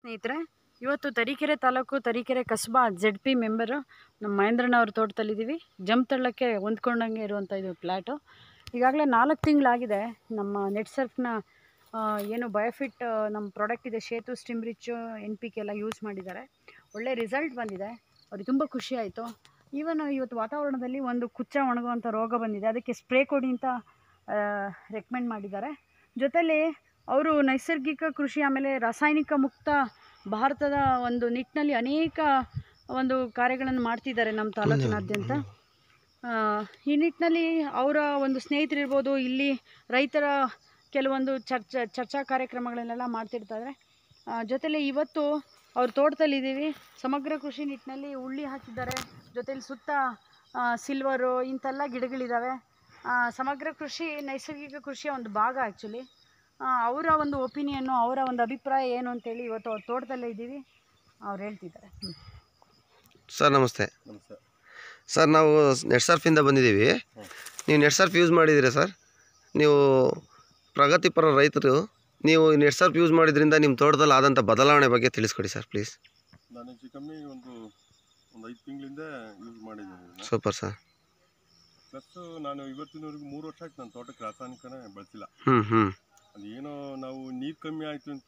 ಸ್ನೇಹಿತರೆ ಇವತ್ತು Tarikere taluk Tarikere Kasba Z P member ನಮ್ಮ ಮಹೇಂದ್ರನವ್ರ ತೋಟದಲ್ಲಿದ್ದೀವಿ ಜಂಪ್ ತಳ್ಳಕ್ಕೆ ಹೊಂದ್ಕೊಂಡಂಗೆ ಇರುವಂಥ ಇದು ಫ್ಲ್ಯಾಟು ಈಗಾಗಲೇ ನಾಲ್ಕು ತಿಂಗಳಾಗಿದೆ ನಮ್ಮ ನೆಟ್ ಸರ್ಫ್ನ ಏನು ಬಯೋಫಿಟ್ ನಮ್ಮ ಪ್ರಾಡಕ್ಟ್ ಇದೆ ಶೇತು stim rich N P K ಎಲ್ಲ ಯೂಸ್ ಮಾಡಿದ್ದಾರೆ ಒಳ್ಳೆ ರಿಸಲ್ಟ್ ಬಂದಿದೆ ಅವ್ರಿಗೆ ತುಂಬ ಖುಷಿ ಆಯಿತು ಈವನ್ ಇವತ್ತು ವಾತಾವರಣದಲ್ಲಿ ಒಂದು ಕುಚ್ಚ ಒಣಗುವಂಥ ರೋಗ ಬಂದಿದೆ ಅದಕ್ಕೆ ಸ್ಪ್ರೇ ಕೊಡಿ ಅಂತ ರೆಕಮೆಂಡ್ ಮಾಡಿದ್ದಾರೆ ಜೊತೆಲಿ ಅವರು ನೈಸರ್ಗಿಕ ಕೃಷಿ ಆಮೇಲೆ ರಾಸಾಯನಿಕ ಮುಕ್ತ ಭಾರತದ ಒಂದು ನಿಟ್ಟಿನಲ್ಲಿ ಅನೇಕ ಒಂದು ಕಾರ್ಯಗಳನ್ನು ಮಾಡ್ತಿದ್ದಾರೆ ನಮ್ಮ ತಾಲೂಕಿನಾದ್ಯಂತ ಆ, ಈ ನಿಟ್ಟಿನಲ್ಲಿ ಅವರ ಒಂದು ಸ್ನೇಹಿತರಿರ್ಬೋದು ಇಲ್ಲಿ ರೈತರ ಕೆಲವೊಂದು ಚರ್ಚಾ ಚರ್ಚಾ ಕಾರ್ಯಕ್ರಮಗಳನ್ನೆಲ್ಲ ಮಾಡ್ತಿರ್ತಾರೆ ಆ, ಜೊತೆಲಿ ಇವತ್ತು ಅವ್ರ ತೋಟದಲ್ಲಿದ್ದೀವಿ ಸಮಗ್ರ ಕೃಷಿ ನಿಟ್ಟಿನಲ್ಲಿ ಉಳ್ಳಿ ಹಾಕಿದ್ದಾರೆ ಜೊತೆಲಿ ಸುತ್ತ ಸಿಲ್ವರು ಇಂಥೆಲ್ಲ ಗಿಡಗಳಿದ್ದಾವೆ ಆ, ಸಮಗ್ರ ಕೃಷಿ ನೈಸರ್ಗಿಕ ಕೃಷಿಯ ಒಂದು ಭಾಗ ಆ್ಯಕ್ಚುಲಿ ಅವರ ಒಂದು ಒಪಿನಿಯನ್ನು ಅವರ ಒಂದು ಅಭಿಪ್ರಾಯ ಏನು ಅಂತೇಳಿ ಇವತ್ತು ಅವ್ರ ತೋಟದಲ್ಲೇ ಇದ್ದೀವಿ ಅವ್ರು ಹೇಳ್ತಿದ್ದಾರೆ ಹ್ಮ್. ಸರ್ ನಮಸ್ತೆ ನಮಸ್ತೆ ಸರ್ ನಾವು ನೆಟ್ ಸರ್ಫಿಂದ ಬಂದಿದ್ದೀವಿ ನೀವು ನೆಟ್ ಸರ್ಫ್ ಯೂಸ್ ಮಾಡಿದ್ದೀರಾ ಸರ್ ನೀವು ಪ್ರಗತಿಪರ ರೈತರು ನೀವು ನೆಟ್ ಸರ್ಫ್ ಯೂಸ್ ಮಾಡಿದ್ರಿಂದ ನಿಮ್ಮ ತೋಟದಲ್ಲಿ ಆದಂಥ ಬದಲಾವಣೆ ಬಗ್ಗೆ ತಿಳಿಸ್ಕೊಡಿ ಸರ್ ಪ್ಲೀಸ್ ನಾನು ಹೆಚ್ಚು ಕಮ್ಮಿ ಒಂದು ಒಂದು ಐದು ತಿಂಗಳಿಂದ ಯೂಸ್ ಮಾಡಿದ್ದೀನಿ ಸೂಪರ್ ಸರ್ ಪ್ಲಸ್ ನಾನು ಇವತ್ತಿನವರೆಗೂ ಮೂರು ವರ್ಷ ಆಯ್ತು ನನ್ನ ತೋಟಕ್ಕೆ ರಾಸಾಯನಿಕನೇ ಬಳಸಿಲ್ಲ ಹ್ಞೂ ಹ್ಞೂ ಅದೇನೋ ನಾವು ನೀರು ಕಮ್ಮಿ ಆಯಿತು ಅಂತ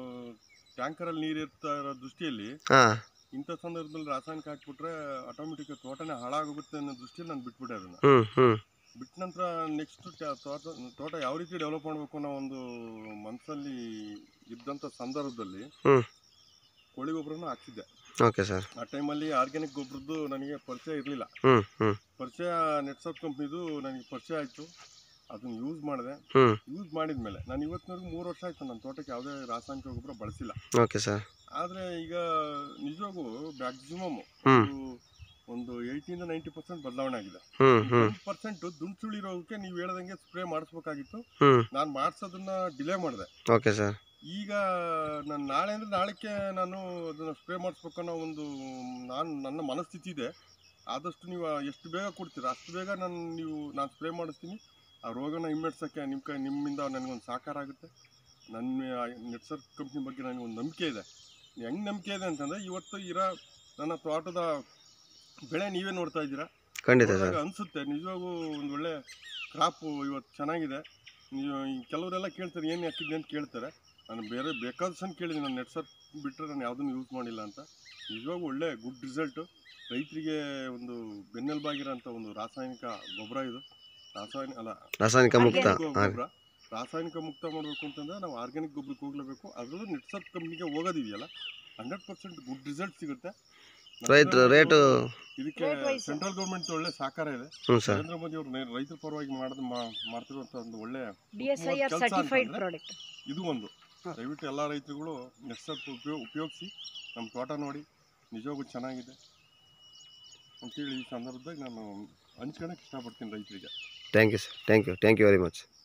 ಟ್ಯಾಂಕರಲ್ಲಿ ನೀರು ಇರ್ತಾ ಇರೋ ದೃಷ್ಟಿಯಲ್ಲಿ ಹಾಂ ಇಂಥ ಸಂದರ್ಭದಲ್ಲಿ ರಾಸಾಯನಿಕ ಹಾಕ್ಬಿಟ್ರೆ ಆಟೋಮೆಟಿಕ್ ತೋಟನೇ ಹಾಳಾಗೋಗುತ್ತೆ ಅನ್ನೋ ದೃಷ್ಟಿಯಲ್ಲಿ ನಾನು ಬಿಟ್ಬಿಟ್ಟೆ ಅದನ್ನು ಹ್ಞೂ ಹ್ಞೂ ಬಿಟ್ಟ ನಂತರ ನೆಕ್ಸ್ಟ್ ತೋಟ ತೋಟ ಯಾವ ರೀತಿ ಡೆವಲಪ್ ಮಾಡಬೇಕು ಅನ್ನೋ ಒಂದು ಮನಸ್ಸಲ್ಲಿ ಇದ್ದಂಥ ಸಂದರ್ಭದಲ್ಲಿ ಹ್ಞೂ ಕೋಳಿ ಗೊಬ್ಬರನ ಹಾಕ್ಸಿದ್ದೆ ಓಕೆ ಸರ್ ಆ ಟೈಮಲ್ಲಿ ಆರ್ಗ್ಯಾನಿಕ್ ಗೊಬ್ಬರದ್ದು ನನಗೆ ಪರಿಚಯ ಇರಲಿಲ್ಲ ಹ್ಞೂ ಹ್ಞೂ ಪರಿಚಯ ನೆಟ್ಸಪ್ ಕಂಪ್ನಿದು ನನಗೆ ಪರಿಚಯ ಆಯಿತು ಅದನ್ನು ಯೂಸ್ ಮಾಡಿದೆ ಹ್ಞೂ ಯೂಸ್ ಮಾಡಿದ್ಮೇಲೆ ನಾನು ಇವತ್ತಿನವರೆಗೂ ಮೂರು ವರ್ಷ ಆಯಿತು ನನ್ನ ತೋಟಕ್ಕೆ ಯಾವುದೇ ರಾಸಾಯನಿಕ ಗೊಬ್ಬರ ಬಳಸಿಲ್ಲ ಓಕೆ ಸರ್ ಆದರೆ ಈಗ ನಿಜವಾಗೂ ಮ್ಯಾಕ್ಸಿಮಮ್ ಹ್ಞೂ ಒಂದು ಏಯ್ಟಿಂದ ನೈಂಟಿ ಪರ್ಸೆಂಟ್ ಬದಲಾವಣೆ ಆಗಿದೆ ಹ್ಞೂ ಹ್ಞೂ ಒಂದು ಪರ್ಸೆಂಟ್ ದುಂಚುಳಿರೋಕ್ಕೆ ನೀವು ಹೇಳ್ದಂಗೆ ಸ್ಪ್ರೇ ಮಾಡಿಸ್ಬೇಕಾಗಿತ್ತು ಹ್ಞೂ ನಾನು ಮಾಡಿಸೋದನ್ನ ಡಿಲೇ ಮಾಡಿದೆ ಓಕೆ ಸರ್ ಈಗ ನಾನು ನಾಳೆ ಅಂದರೆ ನಾಳೆಗೆ ನಾನು ಅದನ್ನು ಸ್ಪ್ರೇ ಮಾಡಿಸ್ಬೇಕು ಅನ್ನೋ ಒಂದು ನಾನು ನನ್ನ ಮನಸ್ಥಿತಿ ಇದೆ ಆದಷ್ಟು ನೀವು ಎಷ್ಟು ಬೇಗ ಕೊಡ್ತೀರಾ ಅಷ್ಟು ಬೇಗ ನಾನು ನೀವು ನಾನು ಸ್ಪ್ರೇ ಮಾಡಿಸ್ತೀನಿ ಆ ರೋಗನ ಹಿಮ್ಮೆಟ್ಸೋಕ್ಕೆ ನಿಮ್ಮ ಕೈ ನಿಮ್ಮಿಂದ ನನಗೊಂದು ಸಹಕಾರ ಆಗುತ್ತೆ ನನ್ನ ನೆಟ್ಸರ್ ಕಂಪ್ನಿ ಬಗ್ಗೆ ನನಗೊಂದು ನಂಬಿಕೆ ಇದೆ ಹೆಂಗೆ ನಂಬಿಕೆ ಇದೆ ಅಂತಂದರೆ ಇವತ್ತು ಇರೋ ನನ್ನ ತೋಟದ ಬೆಳೆ ನೀವೇ ನೋಡ್ತಾ ಇದ್ದೀರಾ ಖಂಡಿತ ನೋಡಿದಾಗ ಸರ್ ಅನಿಸುತ್ತೆ ನಿಜವಾಗೂ ಒಂದು ಒಳ್ಳೆ ಕ್ರಾಪು ಇವತ್ತು ಚೆನ್ನಾಗಿದೆ ನೀವು ಈ ಕೆಲವರೆಲ್ಲ ಕೇಳ್ತಾರೆ ಏನು ಹಾಕಿದ್ದೆ ಅಂತ ಕೇಳ್ತಾರೆ ನಾನು ಬೇರೆ ಬೇಕಾದಷ್ಟು ಕೇಳಿದ್ದೀನಿ ನಾನು ನೆಟ್ ಸರ್ಫ್ ಬಿಟ್ಟರೆ ನಾನು ಯಾವುದನ್ನು ಯೂಸ್ ಮಾಡಿಲ್ಲ ಅಂತ ನಿಜವಾಗೂ ಒಳ್ಳೆ ಗುಡ್ ರಿಸಲ್ಟು ರೈತರಿಗೆ ಒಂದು ಬೆನ್ನೆಲುಬಾಗಿರೋಂಥ ಒಂದು ರಾಸಾಯನಿಕ ಗೊಬ್ಬರ ಇದು ರಾಸಾಯನಿಕ ಅಲ್ಲ ರಾಸಾಯನಿಕ ಮುಕ್ತ ಆರ್ಗ್ಯಾನಿಕ್ ಹಾಂ ಗೊಬ್ಬರ ರಾಸಾಯನಿಕ ಮುಕ್ತ ಮಾಡಬೇಕು ಅಂತಂದ್ರೆ ನಾವು ಆರ್ಗ್ಯಾನಿಕ್ ಗೊಬ್ಬರಕ್ಕೆ ಹೋಗಲೇಬೇಕು ಅದರಲ್ಲೂ ನೆಟ್ ಸರ್ಫ್ ಕಂಪ್ನಿಗೆ ಹೋಗೋದಿದೆಯಲ್ಲ ಹಂಡ್ರೆಡ್ ಪರ್ಸೆಂಟ್ ಗುಡ್ ರಿಸಲ್ಟ್ ಸಿಗುತ್ತೆ ರೈಟ್ ರೇಟು ಇದಕ್ಕೆ Rate wise. ಸೆಂಟ್ರಲ್ ಗೌರ್ಮೆಂಟ್ ಒಳ್ಳೆ ಸಹಕಾರ ಇದೆ ಹ್ಞೂ ಸರ್ ನರೇಂದ್ರ ಮೋದಿ ಅವರು ರೈತರ ಪರವಾಗಿ ಮಾಡಿದ ಮಾಡ್ತಿರುವಂತ ಒಂದು ಒಳ್ಳೆ ಡಿ ಎಸ್ ಐ ಆರ್ ಕೆಲ್ಸ ಸರ್ಟಿಫೈಡ್ ಅಂತಂದ್ರೆ ಪ್ರಾಡಕ್ಟ್ ಇದು ಒಂದು ಹಾ. ದಯವಿಟ್ಟು ಎಲ್ಲ ರೈತರುಗಳು ನೆಟ್ಸಪ್ ಉಪಯೋಗ ಉಪಯೋಗಿಸಿ ನಮ್ಮ ತೋಟ ನೋಡಿ ನಿಜವಾಗೂ ಚೆನ್ನಾಗಿದೆ ಅಂತೇಳಿ ಈ ಸಂದರ್ಭದಾಗ ನಾನು ಹಂಚ್ಕೊಳಕ್ಕೆ ಇಷ್ಟಪಡ್ತೀನಿ ರೈತರಿಗೆ thank you sir thank you thank you very much